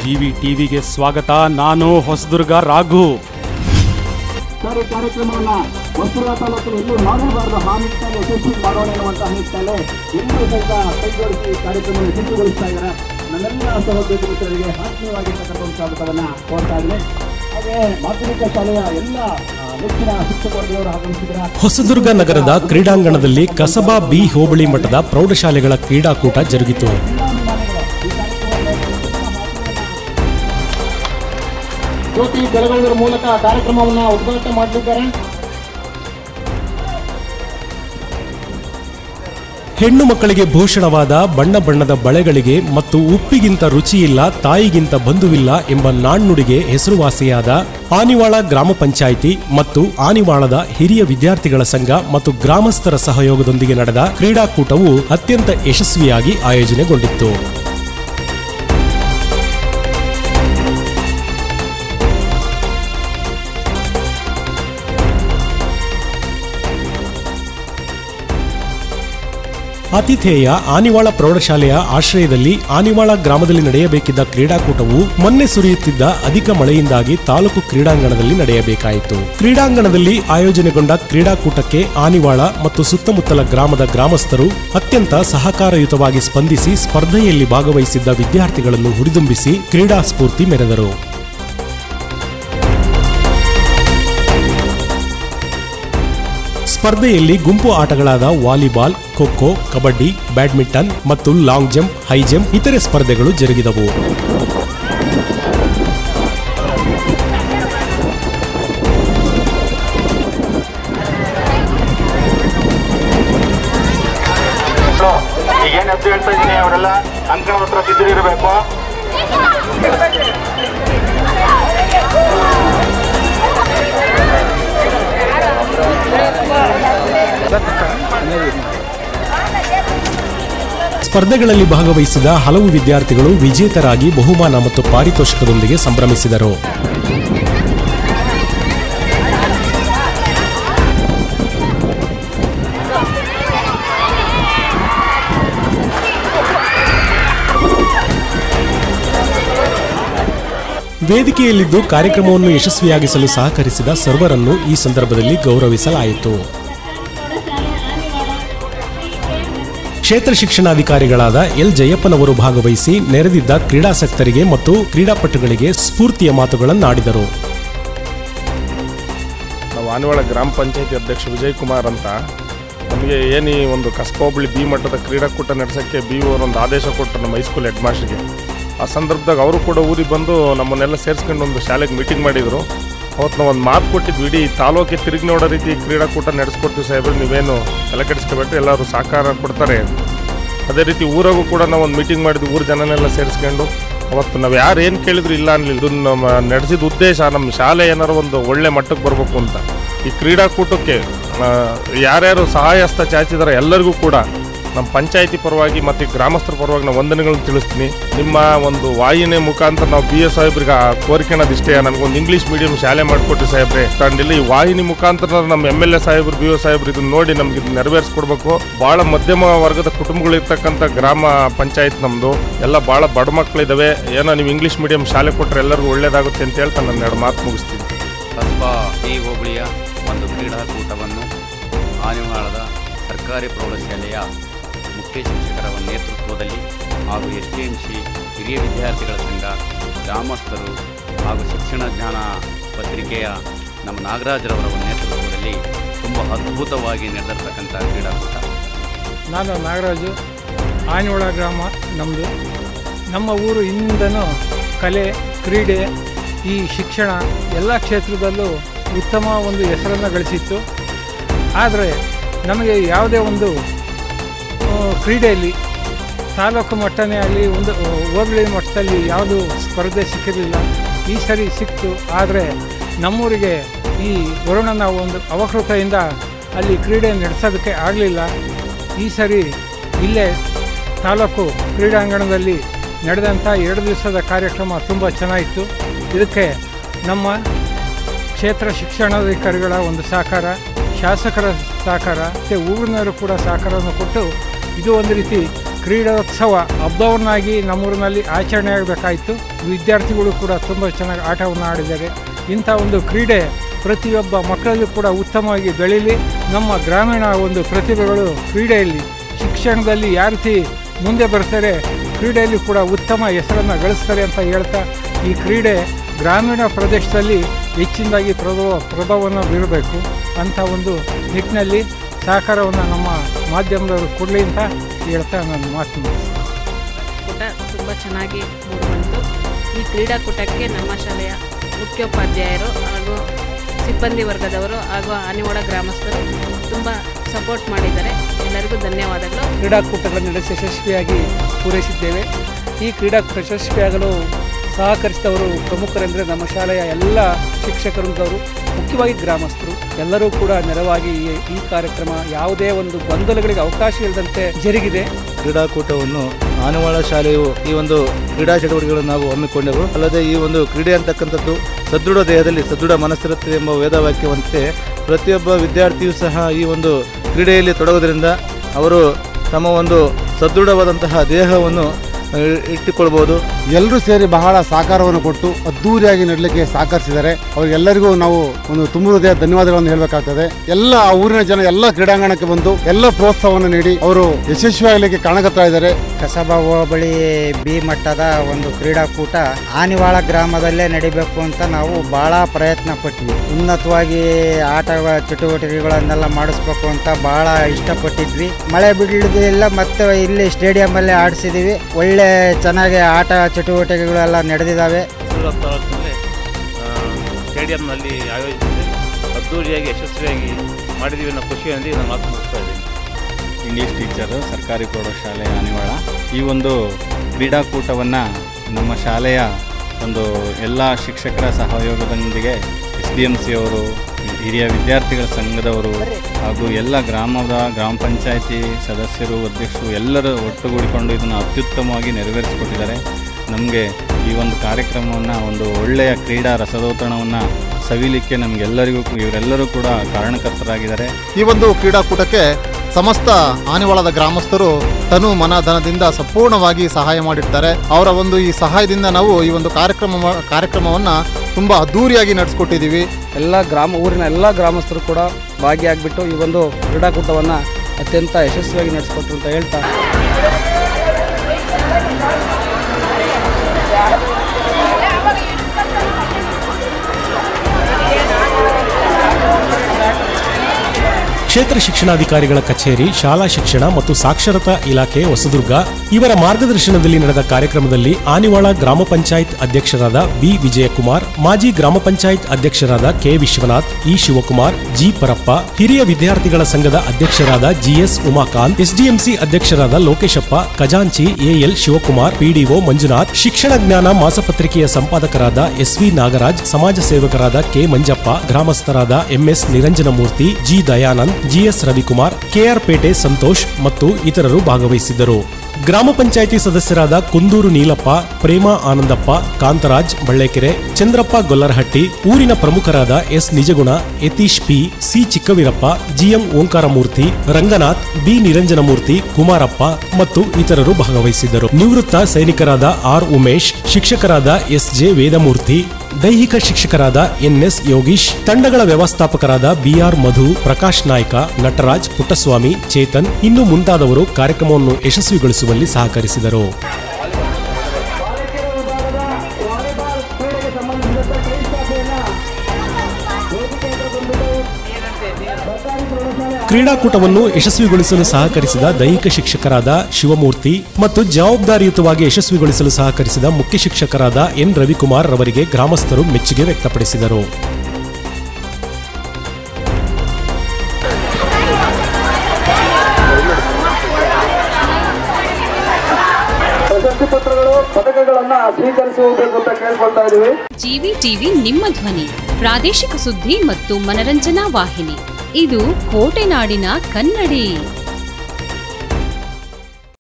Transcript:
GV ಟಿವಿಗೆ ಸ್ವಾಗತ ನಾನು ಹೊಸದುರ್ಗ ರಾಘು ಸರ್ ಈ ಕಾರ್ಯಕ್ರಮವನ್ನ ಹೊಸದುರ್ಗ ತಾಲೂಕಿನ ಎಲ್ಲೂ ಮಾಡಬಾರದು ಆ ನಿಟ್ಟಿನಲ್ಲಿ ಯಶಸ್ವಿ ಮಾಡೋಣ ಎನ್ನುವಂತಹ ನಿಟ್ಟಿನಲ್ಲಿ ಎಲ್ಲರೂ ಸಹಿತ ಕೈಜೋಡಿಸಿ ಈ ಕಾರ್ಯಕ್ರಮವನ್ನು ಯಶಸ್ವಿಗೊಳಿಸ್ತಾ ಇದ್ದಾರೆ ನನ್ನೆಲ್ಲ ಸಹೋದ್ಯೋಗಿ ಮಿತ್ರರಿಗೆ ಆತ್ಮೀಯವಾಗಿರ್ತಕ್ಕಂಥ ಒಂದು ಸ್ವಾಗತವನ್ನ ಕೋರ್ತಾ ಇದ್ದೀನಿ ಹಾಗೆ ಮಾಧ್ಯಮಿಕ ಶಾಲೆಯ ಎಲ್ಲ ಆ, ನೆಚ್ಚಿನ ಶಿಕ್ಷಕರು ಆಗಮಿಸಿದ್ರ ಹೊಸದುರ್ಗ ನಗರದ ಕ್ರೀಡಾಂಗಣದಲ್ಲಿ ಕಸಬಾ ಬಿ ಹೋಬಳಿ ಮಟ್ಟದ ಪ್ರೌಢಶಾಲೆಗಳ ಕ್ರೀಡಾಕೂಟ ಜರುಗಿತು ಜ್ಯೋತಿ ಬೆಳಗೊಳ್ಳುವುದರ ಮೂಲಕ ಕಾರ್ಯಕ್ರಮವನ್ನ ಉದ್ಘಾಟನೆ ಮಾಡಲಿದ್ದಾರೆ ಹೆಣ್ಣು ಮಕ್ಕಳಿಗೆ ಭೂಷಣವಾದ ಬಣ್ಣ ಬಣ್ಣದ ಬಳೆಗಳಿಗೆ ಮತ್ತು ಉಪ್ಪಿಗಿಂತ ರುಚಿಯಿಲ್ಲ ತಾಯಿಗಿಂತ ಬಂಧುವಿಲ್ಲ ಎಂಬ ನಾಣ್ಣುಡಿಗೆ ಹೆಸರುವಾಸಿಯಾದ ಆನಿವಾಳ ಗ್ರಾಮ ಪಂಚಾಯಿತಿ ಮತ್ತು ಆನಿವಾಳದ ಹಿರಿಯ ವಿದ್ಯಾರ್ಥಿಗಳ ಸಂಘ ಮತ್ತು ಗ್ರಾಮಸ್ಥರ ಸಹಯೋಗದೊಂದಿಗೆ ನಡೆದ ಕ್ರೀಡಾಕೂಟವು ಅತ್ಯಂತ ಯಶಸ್ವಿಯಾಗಿ ಆಯೋಜನೆಗೊಂಡಿತ್ತು ಆತಿಥೇಯ ಆನಿವಾಳ ಪ್ರೌಢಶಾಲೆಯ ಆಶ್ರಯದಲ್ಲಿ ಆನಿವಾಳ ಗ್ರಾಮದಲ್ಲಿ ನಡೆಯಬೇಕಿದ್ದ ಕ್ರೀಡಾಕೂಟವು ಮೊನ್ನೆ ಸುರಿಯುತ್ತಿದ್ದ ಅಧಿಕ ಮಳೆಯಿಂದಾಗಿ ತಾಲೂಕು ಕ್ರೀಡಾಂಗಣದಲ್ಲಿ ನಡೆಯಬೇಕಾಯಿತು ಕ್ರೀಡಾಂಗಣದಲ್ಲಿ ಆಯೋಜನೆಗೊಂಡ ಕ್ರೀಡಾಕೂಟಕ್ಕೆ ಆನಿವಾಳ ಮತ್ತು ಸುತ್ತಮುತ್ತಲ ಗ್ರಾಮದ ಗ್ರಾಮಸ್ಥರು ಅತ್ಯಂತ ಸಹಕಾರಯುತವಾಗಿ ಸ್ಪಂದಿಸಿ ಸ್ಪರ್ಧೆಯಲ್ಲಿ ಭಾಗವಹಿಸಿದ್ದ ವಿದ್ಯಾರ್ಥಿಗಳನ್ನು ಹುರಿದುಂಬಿಸಿ ಕ್ರೀಡಾ ಸ್ಫೂರ್ತಿ ಮೆರೆದರು ಸ್ಪರ್ಧೆಯಲ್ಲಿ ಗುಂಪು ಆಟಗಳಾದ ವಾಲಿಬಾಲ್ ಖೋಖೋ ಕಬಡ್ಡಿ ಬ್ಯಾಡ್ಮಿಂಟನ್ ಮತ್ತು ಲಾಂಗ್ ಜಂಪ್ ಹೈ ಜಂಪ್ ಇತರೆ ಸ್ಪರ್ಧೆಗಳು ಜರುಗಿದವು ಈಗೇನು ಹೆಸರು ಹೇಳ್ತಾ ಇದ್ದೀನಿ ಅವರೆಲ್ಲ ಅಂಕಣ ಹತ್ರ ಬಿದ್ದಿರಬೇಕು ಸ್ಪರ್ಧೆಗಳಲ್ಲಿ ಭಾಗವಹಿಸಿದ ಹಲವು ವಿದ್ಯಾರ್ಥಿಗಳು ವಿಜೇತರಾಗಿ ಬಹುಮಾನ ಮತ್ತು ಪಾರಿತೋಷಕದೊಂದಿಗೆ ಸಂಭ್ರಮಿಸಿದರು ವೇದಿಕೆಯಲ್ಲಿದ್ದು ಕಾರ್ಯಕ್ರಮವನ್ನು ಯಶಸ್ವಿಯಾಗಿಸಲು ಸಹಕರಿಸಿದ ಸರ್ವರನ್ನು ಈ ಸಂದರ್ಭದಲ್ಲಿ ಗೌರವಿಸಲಾಯಿತು ಕ್ಷೇತ್ರ ಶಿಕ್ಷಣಾಧಿಕಾರಿಗಳಾದ ಎಲ್ ಜಯಪ್ಪನವರು ಭಾಗವಹಿಸಿ ನೆರೆದಿದ್ದ ಕ್ರೀಡಾಸಕ್ತರಿಗೆ ಮತ್ತು ಕ್ರೀಡಾಪಟುಗಳಿಗೆ ಸ್ಫೂರ್ತಿಯ ಮಾತುಗಳನ್ನಾಡಿದರು ನಾವು ಆನಿವಾಳ ಗ್ರಾಮ ಪಂಚಾಯತಿ ಅಧ್ಯಕ್ಷ ವಿಜಯ್ ಕುಮಾರ್ ಅಂತ ನಮಗೆ ಏನು ಈ ಒಂದು ಕಸ್ಬೋಬಳಿ ಬಿ ಮಟ್ಟದ ಕ್ರೀಡಾಕೂಟ ನಡೆಸೋಕ್ಕೆ ಬಿ ಅವರು ಒಂದು ಆದೇಶ ಕೊಟ್ಟರು ನಮ್ಮ ಹೈಸ್ಕೂಲ್ ಹೆಡ್ ಮಾಸ್ಟರ್ಗೆ ಆ ಸಂದರ್ಭದಾಗ ಅವರು ಕೂಡ ಊರಿಗೆ ಬಂದು ನಮ್ಮನ್ನೆಲ್ಲ ಸೇರಿಸ್ಕೊಂಡು ಒಂದು ಶಾಲೆಗೆ ಮೀಟಿಂಗ್ ಮಾಡಿದರು ಅವತ್ತು ನಾವು ಒಂದು ಮಾತು ಕೊಟ್ಟಿದ್ವಿ ಇಡೀ ತಾಲೂಕಿಗೆ ತಿರುಗಿ ನೋಡೋ ರೀತಿ ಕ್ರೀಡಾಕೂಟ ನಡೆಸ್ಕೊಡ್ತೀವಿ ಸಾಹೇಬ್ರೆ ನೀವೇನು ತಲೆ ಕೆಡಿಸ್ಕೊಬೇಡ್ರಿ ಎಲ್ಲರೂ ಸಹಕಾರ ಕೊಡ್ತಾರೆ ಅದೇ ರೀತಿ ಊರಾಗೂ ಕೂಡ ನಾವು ಒಂದು ಮೀಟಿಂಗ್ ಮಾಡಿದ್ವಿ ಊರ ಜನನೆಲ್ಲ ಸೇರಿಸ್ಕೊಂಡು ಅವತ್ತು ನಾವು ಯಾರು ಏನು ಕೇಳಿದ್ರು ಇಲ್ಲ ಅನ್ಲಿಲ್ಲ ಇದು ನಮ್ಮ ನಡೆಸಿದ ಉದ್ದೇಶ ನಮ್ಮ ಶಾಲೆ ಏನಾರು ಒಂದು ಒಳ್ಳೆ ಮಟ್ಟಕ್ಕೆ ಬರಬೇಕು ಅಂತ ಈ ಕ್ರೀಡಾಕೂಟಕ್ಕೆ ಆ, ಯಾರ್ಯಾರು ಸಹಾಯ ಹಸ್ತ ಚಾಚಿದಾರೆ ಎಲ್ಲರಿಗೂ ಕೂಡ ನಮ್ಮ ಪಂಚಾಯತಿ ಪರವಾಗಿ ಮತ್ತು ಗ್ರಾಮಸ್ಥರ ಪರವಾಗಿ ನಾವು ವಂದನೆಗಳನ್ನು ತಿಳಿಸ್ತೀನಿ ನಿಮ್ಮ ಒಂದು ವಾಹಿನಿ ಮುಖಾಂತರ ನಾವು ಬಿ ಎಸ್ ಸಾಹೇಬ್ರಿಗೆ ಆ ಕೋರಿಕೆ ಅನ್ನೋದಿಷ್ಟೇ ನನಗೊಂದು ಇಂಗ್ಲೀಷ್ ಮೀಡಿಯಂ ಶಾಲೆ ಮಾಡಿಕೊಟ್ಟು ಸಾಹೇಬ್ರೆ ಕಂಡಿಲ್ಲ ಈ ವಾಹಿನಿ ಮುಖಾಂತರ ನಮ್ಮ ಎಮ್ ಎಲ್ ಎ ಸಾಹೇಬ್ರು ಬಿ ಒ ಸಾಹೇಬ್ರು ಇದನ್ನ ನೋಡಿ ನಮ್ಗೆ ಇದು ನೆರವೇರಿಸ್ಕೊಡ್ಬೇಕು ಭಾಳ ಮಧ್ಯಮ ವರ್ಗದ ಕುಟುಂಬಗಳು ಇರ್ತಕ್ಕಂಥ ಗ್ರಾಮ ಪಂಚಾಯತ್ ನಮ್ಮದು ಎಲ್ಲ ಭಾಳ ಬಡ ಮಕ್ಕಳಿದ್ದಾವೆ ಏನೋ ನೀವು ಇಂಗ್ಲೀಷ್ ಮೀಡಿಯಂ ಶಾಲೆ ಕೊಟ್ಟರೆ ಎಲ್ಲರಿಗೂ ಒಳ್ಳೇದಾಗುತ್ತೆ ಅಂತ ಹೇಳ್ತಾ ನನ್ನ ಎರಡು ಮಾತು ಮುಗಿಸ್ತೀನಿ ಕಸ್ಬಾ ಈ ಹೋಬಳಿಯ ಒಂದು ಕ್ರೀಡಾಕೂಟವನ್ನು ಆನಿವಾಳದ ಸರ್ಕಾರಿ ಪ್ರೌಢಶಾಲೆಯ ಮುಖ್ಯ ಶಿಕ್ಷಕರ ಒಂದು ನೇತೃತ್ವದಲ್ಲಿ ಹಾಗೂ ಎಸ್ ಟಿ ಎಂ ಸಿ ಹಿರಿಯ ವಿದ್ಯಾರ್ಥಿಗಳ ಸಂಘ ಗ್ರಾಮಸ್ಥರು ಹಾಗೂ ಶಿಕ್ಷಣ ಜ್ಞಾನ ಪತ್ರಿಕೆಯ ನಮ್ಮ ನಾಗರಾಜರವರ ಒಂದು ನೇತೃತ್ವದಲ್ಲಿ ತುಂಬ ಅದ್ಭುತವಾಗಿ ನಡೆದಿರ್ತಕ್ಕಂಥ ಕ್ರೀಡಾಕೂಟ ನಾನು ನಾಗರಾಜು ಆನಿವಾಳ ಗ್ರಾಮ ನಮ್ಮದು ನಮ್ಮ ಊರು ಹಿಂದಿಂದನೂ ಕಲೆ ಕ್ರೀಡೆ ಈ ಶಿಕ್ಷಣ ಎಲ್ಲ ಕ್ಷೇತ್ರದಲ್ಲೂ ಉತ್ತಮ ಒಂದು ಹೆಸರನ್ನು ಗಳಿಸಿತ್ತು ಆದರೆ ನಮಗೆ ಯಾವುದೇ ಒಂದು ಆ, ಕ್ರೀಡೆಯಲ್ಲಿ ತಾಲೂಕು ಮಟ್ಟನೇ ಆಗಲಿ ಒಂದು ಆ, ಹೋಬಳಿ ಮಟ್ಟದಲ್ಲಿ ಯಾವುದು ಸ್ಪರ್ಧೆ ಸಿಕ್ಕಿರಲಿಲ್ಲ ಈ ಸರಿ ಸಿಕ್ತು ಆದರೆ ನಮ್ಮೂರಿಗೆ ಈ ವರುಣನ ಒಂದು ಅವಕೃತೆಯಿಂದ ಅಲ್ಲಿ ಕ್ರೀಡೆ ನಡೆಸೋದಕ್ಕೆ ಆಗಲಿಲ್ಲ ಈ ಸರಿ ಇಲ್ಲೇ ತಾಲೂಕು ಕ್ರೀಡಾಂಗಣದಲ್ಲಿ ನಡೆದಂಥ ಎರಡು ದಿವಸದ ಕಾರ್ಯಕ್ರಮ ತುಂಬ ಚೆನ್ನಾಗಿತ್ತು ಇದಕ್ಕೆ ನಮ್ಮ ಕ್ಷೇತ್ರ ಶಿಕ್ಷಣಾಧಿಕಾರಿಗಳ ಒಂದು ಸಹಕಾರ ಶಾಸಕರ ಸಹಕಾರ ಮತ್ತು ಊರಿನವರು ಕೂಡ ಸಹಕಾರವನ್ನು ಕೊಟ್ಟು ಇದು ಒಂದು ರೀತಿ ಕ್ರೀಡೋತ್ಸವ ಹಬ್ಬವನ್ನಾಗಿ ನಮ್ಮೂರಿನಲ್ಲಿ ಆಚರಣೆ ಆಗಬೇಕಾಯಿತು ವಿದ್ಯಾರ್ಥಿಗಳು ಕೂಡ ತುಂಬ ಚೆನ್ನಾಗಿ ಆಟವನ್ನು ಆಡಿದ್ದಾರೆ ಇಂಥ ಒಂದು ಕ್ರೀಡೆ ಪ್ರತಿಯೊಬ್ಬ ಮಕ್ಕಳಲ್ಲೂ ಕೂಡ ಉತ್ತಮವಾಗಿ ಬೆಳೀಲಿ ನಮ್ಮ ಗ್ರಾಮೀಣ ಒಂದು ಪ್ರತಿಭೆಗಳು ಕ್ರೀಡೆಯಲ್ಲಿ ಶಿಕ್ಷಣದಲ್ಲಿ ಯಾವ ರೀತಿ ಮುಂದೆ ಬರ್ತಾರೆ ಕ್ರೀಡೆಯಲ್ಲಿ ಕೂಡ ಉತ್ತಮ ಹೆಸರನ್ನು ಗಳಿಸ್ತಾರೆ ಅಂತ ಹೇಳ್ತಾ ಈ ಕ್ರೀಡೆ ಗ್ರಾಮೀಣ ಪ್ರದೇಶದಲ್ಲಿ ಹೆಚ್ಚಿನದಾಗಿ ಪ್ರಭಾವ ಪ್ರಭಾವವನ್ನು ಬೀರಬೇಕು ಅಂಥ ಒಂದು ನಿಟ್ಟಿನಲ್ಲಿ ಸಹಕಾರವನ್ನು ನಮ್ಮ ಮಾಧ್ಯಮದವರು ಕೊಡಲಿ ಅಂತ ಹೇಳ್ತಾ ನಾನು ಮಾತು ಮುಗಿಸ್ತೀನಿ. ಕೂಟ ತುಂಬ ಚೆನ್ನಾಗಿ ಮೂಡಿಬಂತು ಈ ಕ್ರೀಡಾಕೂಟಕ್ಕೆ ನಮ್ಮ ಶಾಲೆಯ ಮುಖ್ಯೋಪಾಧ್ಯಾಯರು ಹಾಗೂ ಸಿಬ್ಬಂದಿ ವರ್ಗದವರು ಹಾಗೂ ಆನಿವಾಡ ಗ್ರಾಮಸ್ಥರು ತುಂಬ ಸಪೋರ್ಟ್ ಮಾಡಿದ್ದಾರೆ ಎಲ್ಲರಿಗೂ ಧನ್ಯವಾದಗಳು ಕ್ರೀಡಾಕೂಟಗಳನ್ನು ನಡೆಸಿ ಯಶಸ್ವಿಯಾಗಿ ಪೂರೈಸಿದ್ದೇವೆ ಈ ಕ್ರೀಡಾಕೂಟ ಯಶಸ್ವಿಯಾಗಲು ಸಹಕರಿಸಿದವರು ಪ್ರಮುಖರೆಂದರೆ ನಮ್ಮ ಶಾಲೆಯ ಎಲ್ಲ ಶಿಕ್ಷಕರುಂದವರು ಮುಖ್ಯವಾಗಿ ಗ್ರಾಮಸ್ಥರು ಎಲ್ಲರೂ ಕೂಡ ನೆರವಾಗಿ ಈ- ಈ ಕಾರ್ಯಕ್ರಮ ಯಾವುದೇ ಒಂದು ಗೊಂದಲಗಳಿಗೆ ಅವಕಾಶ ಇಲ್ಲದಂತೆ ಜರುಗಿದೆ ಕ್ರೀಡಾಕೂಟವನ್ನು ಆನವಾಳ ಶಾಲೆಯು ಈ ಒಂದು ಕ್ರೀಡಾ ಚಟುವಟಿಕೆಗಳನ್ನು ನಾವು ಹಮ್ಮಿಕೊಂಡೆವು ಅಲ್ಲದೆ ಈ ಒಂದು ಕ್ರೀಡೆ ಅಂತಕ್ಕಂಥದ್ದು ಸದೃಢ ದೇಹದಲ್ಲಿ ಸದೃಢ ಮನಸ್ಸಿರುತ್ತದೆ ಎಂಬ ವೇದವಾಕ್ಯವಂತೆ ಪ್ರತಿಯೊಬ್ಬ ವಿದ್ಯಾರ್ಥಿಯೂ ಸಹ ಈ ಒಂದು ಕ್ರೀಡೆಯಲ್ಲಿ ತೊಡಗೋದ್ರಿಂದ ಅವರು ತಮ್ಮ ಒಂದು ಸದೃಢವಾದಂತಹ ದೇಹವನ್ನು ಆ, ಇಟ್ಟುಕೊಳ್ಬೋದು ಎಲ್ಲರೂ ಸೇರಿ ಬಹಳ ಸಹಕಾರವನ್ನು ಕೊಟ್ಟು ಅದ್ದೂರಿಯಾಗಿ ನಡಲಿಕ್ಕೆ ಸಹಕರಿಸಿದ್ದಾರೆ ಅವರಿಗೆಲ್ಲರಿಗೂ ನಾವು ಒಂದು ತುಂಬ ಹೃದಯ ಧನ್ಯವಾದಗಳನ್ನು ಹೇಳಬೇಕಾಗ್ತದೆ ಎಲ್ಲ ಆ ಊರಿನ ಜನ ಎಲ್ಲ ಕ್ರೀಡಾಂಗಣಕ್ಕೆ ಬಂದು ಎಲ್ಲ ಪ್ರೋತ್ಸಾಹವನ್ನು ನೀಡಿ ಅವರು ಯಶಸ್ವಿಯಾಗಲಿಕ್ಕೆ ಕಾರಣಕರ್ತಾ ಇದ್ದಾರೆ ಕಸಬಾ ಹೋಬಳಿ ಬಿ ಮಟ್ಟದ ಒಂದು ಕ್ರೀಡಾಕೂಟ ಆನಿವಾಳ ಗ್ರಾಮದಲ್ಲೇ ನಡಿಬೇಕು ಅಂತ ನಾವು ಬಹಳ ಪ್ರಯತ್ನ ಪಟ್ವಿ ಉನ್ನತವಾಗಿ ಆಟ ಚಟುವಟಿಕೆಗಳನ್ನೆಲ್ಲ ಮಾಡಿಸ್ಬೇಕು ಅಂತ ಬಹಳ ಇಷ್ಟಪಟ್ಟಿದ್ವಿ ಮಳೆ ಬಿಡಲಿಲ್ಲ ಮತ್ತೆ ಇಲ್ಲಿ ಸ್ಟೇಡಿಯಂ ಅಲ್ಲೇ ಆಡಿಸಿದೀವಿ ಒಳ್ಳೆ ಚೆನ್ನಾಗಿ ಆಟ ಚಟುವಟಿಕೆಗಳೆಲ್ಲ ನಡೆದಿದ್ದಾವೆ ತಾಲೂಕಿನಲ್ಲಿ ಸ್ಟೇಡಿಯಂನಲ್ಲಿ ಆಯೋಜಿಸಿದೆ ಅದ್ದೂರಿಯಾಗಿ ಯಶಸ್ವಿಯಾಗಿ ಮಾಡಿದ್ದೀವಿ ಅನ್ನೋ ಖುಷಿಯೊಂದಿಗೆ ನಾನು ಮಾತು ಮುಗಿಸ್ತಾ ಇದ್ದೀನಿ ಇಂಗ್ಲೀಷ್ ಟೀಚರು ಸರ್ಕಾರಿ ಪ್ರೌಢಶಾಲೆ ಆನಿವಾಳ ಈ ಒಂದು ಕ್ರೀಡಾಕೂಟವನ್ನು ನಮ್ಮ ಶಾಲೆಯ ಒಂದು ಎಲ್ಲ ಶಿಕ್ಷಕರ ಸಹಯೋಗದೊಂದಿಗೆ ಎಸ್ ಡಿ ಎಮ್ ಸಿ ಅವರು ಹಿರಿಯ ವಿದ್ಯಾರ್ಥಿಗಳ ಸಂಘದವರು ಹಾಗೂ ಎಲ್ಲ ಗ್ರಾಮದ ಗ್ರಾಮ ಪಂಚಾಯಿತಿ ಸದಸ್ಯರು ಅಧ್ಯಕ್ಷರು ಎಲ್ಲರೂ ಒಟ್ಟುಗೂಡಿಕೊಂಡು ಇದನ್ನು ಅತ್ಯುತ್ತಮವಾಗಿ ನೆರವೇರಿಸಿಕೊಟ್ಟಿದ್ದಾರೆ ನಮಗೆ ಈ ಒಂದು ಕಾರ್ಯಕ್ರಮವನ್ನು ಒಂದು ಒಳ್ಳೆಯ ಕ್ರೀಡಾ ರಸದೌತಣವನ್ನು ಸವಿಲಿಕ್ಕೆ ನಮಗೆಲ್ಲರಿಗೂ ಇವರೆಲ್ಲರೂ ಕೂಡ ಕಾರಣಕರ್ತರಾಗಿದ್ದಾರೆ ಈ ಒಂದು ಕ್ರೀಡಾಕೂಟಕ್ಕೆ ಸಮಸ್ತ ಆನಿವಾಳದ ಗ್ರಾಮಸ್ಥರು ತನು ಮನ ಧನದಿಂದ ಸಂಪೂರ್ಣವಾಗಿ ಸಹಾಯ ಮಾಡಿರ್ತಾರೆ ಅವರ ಒಂದು ಈ ಸಹಾಯದಿಂದ ನಾವು ಈ ಒಂದು ಕಾರ್ಯಕ್ರಮ ಕಾರ್ಯಕ್ರಮವನ್ನು ತುಂಬ ಅದ್ಧೂರಿಯಾಗಿ ನಡೆಸ್ಕೊಟ್ಟಿದ್ದೀವಿ ಎಲ್ಲ ಗ್ರಾಮ ಊರಿನ ಎಲ್ಲ ಗ್ರಾಮಸ್ಥರು ಕೂಡ ಭಾಗಿಯಾಗಿಬಿಟ್ಟು ಈ ಒಂದು ಕ್ರೀಡಾಕೂಟವನ್ನು ಅತ್ಯಂತ ಯಶಸ್ವಿಯಾಗಿ ನಡೆಸಿಕೊಟ್ರು ಅಂತ ಹೇಳ್ತಾ ಕ್ಷೇತ್ರ ಶಿಕ್ಷಣಾಧಿಕಾರಿಗಳ ಕಚೇರಿ ಶಾಲಾ ಶಿಕ್ಷಣ ಮತ್ತು ಸಾಕ್ಷರತಾ ಇಲಾಖೆ ಹೊಸದುರ್ಗ ಇವರ ಮಾರ್ಗದರ್ಶನದಲ್ಲಿ ನಡೆದ ಕಾರ್ಯಕ್ರಮದಲ್ಲಿ ಆನಿವಾಳ ಗ್ರಾಮ ಪಂಚಾಯತ್ ಅಧ್ಯಕ್ಷರಾದ ಬಿ ವಿಜಯಕುಮಾರ್ ಮಾಜಿ ಗ್ರಾಮ ಪಂಚಾಯತ್ ಅಧ್ಯಕ್ಷರಾದ K Vishwanath E Shivakumar G Parappa ಹಿರಿಯ ವಿದ್ಯಾರ್ಥಿಗಳ ಸಂಘದ ಅಧ್ಯಕ್ಷರಾದ ಜಿಎಸ್ ಉಮಾಕಾಂತ್ ಎಸ್ಡಿಎಂಸಿ ಅಧ್ಯಕ್ಷರಾದ ಲೋಕೇಶಪ್ಪ ಖಜಾಂಚಿ ಎಎಲ್ ಶಿವಕುಮಾರ್ ಪಿಡಿಒ ಮಂಜುನಾಥ್ ಶಿಕ್ಷಣ ಜ್ಞಾನ ಮಾಸಪತ್ರಿಕೆಯ ಸಂಪಾದಕರಾದ ಎಸ್ವಿ ನಾಗರಾಜ್ ಸಮಾಜ ಸೇವಕರಾದ ಕೆ ಮಂಜಪ್ಪ ಗ್ರಾಮಸ್ಥರಾದ MS Niranjanamurthy G Dayanand GS Ravikumar KR Pete Santosh ಮತ್ತು ಇತರರು ಭಾಗವಹಿಸಿದ್ದರು ಗ್ರಾಮ ಪಂಚಾಯಿತಿ ಸದಸ್ಯರಾದ ಕುಂದೂರು ನೀಲಪ್ಪ ಪ್ರೇಮಾ ಆನಂದಪ್ಪ ಕಾಂತರಾಜ್ ಬಳ್ಳೆಕೆರೆ ಚಂದ್ರಪ್ಪ ಗೊಲ್ಲರಹಟ್ಟಿ ಊರಿನ ಪ್ರಮುಖರಾದ S Nijaguna Yathish P C Chikkaveerappa GM Omkaramurthy Ranganath B Niranjanamurthy Kumarappa ಮತ್ತು ಇತರರು ಭಾಗವಹಿಸಿದ್ದರು ನಿವೃತ್ತ ಸೈನಿಕರಾದ ಆರ್ ಉಮೇಶ್ ಶಿಕ್ಷಕರಾದ ಎಸ್ ಜೆ ವೇದಮೂರ್ತಿ ದೈಹಿಕ ಶಿಕ್ಷಕರಾದ ಎನ್ಎಸ್ ಯೋಗೀಶ್ ತಂಡಗಳ ವ್ಯವಸ್ಥಾಪಕರಾದ ಬಿಆರ್ ಮಧು ಪ್ರಕಾಶ್ ನಾಯ್ಕ ನಟರಾಜ್ ಪುಟ್ಟಸ್ವಾಮಿ ಚೇತನ್ ಇನ್ನು ಮುಂತಾದವರು ಕಾರ್ಯಕ್ರಮವನ್ನು ಯಶಸ್ವಿಗೊಳಿಸುವಲ್ಲಿ ಸಹಕರಿಸಿದರು ಕ್ರೀಡಾಕೂಟವನ್ನು ಯಶಸ್ವಿಗೊಳಿಸಲು ಸಹಕರಿಸಿದ ದೈಹಿಕ ಶಿಕ್ಷಕರಾದ ಶಿವಮೂರ್ತಿ ಮತ್ತು ಜವಾಬ್ದಾರಿಯುತವಾಗಿ ಯಶಸ್ವಿಗೊಳಿಸಲು ಸಹಕರಿಸಿದ ಮುಖ್ಯ ಶಿಕ್ಷಕರಾದ ಎನ್ ರವಿಕುಮಾರ್ ರವರಿಗೆ ಗ್ರಾಮಸ್ಥರು ಮೆಚ್ಚುಗೆ ವ್ಯಕ್ತಪಡಿಸಿದರು ಪ್ರಶಸ್ತಿ ಪತ್ರಗಳು ಪದಕಗಳನ್ನ ಸ್ವೀಕರಿಸಿ ಹೋಗ್ಬೇಕು ಅಂತ ಕೇಳ್ಕೊಳ್ತಾ ಇದೀವಿ ಜಿವಿ ಟಿವಿ ನಿಮ್ಮ ಧ್ವನಿ ಪ್ರಾದೇಶಿಕ ಸುದ್ದಿ ಮತ್ತು ಮನರಂಜನಾ ವಾಹಿನಿ ಇದು ಕೋಟೆನಾಡಿನ ಕನ್ನಡಿ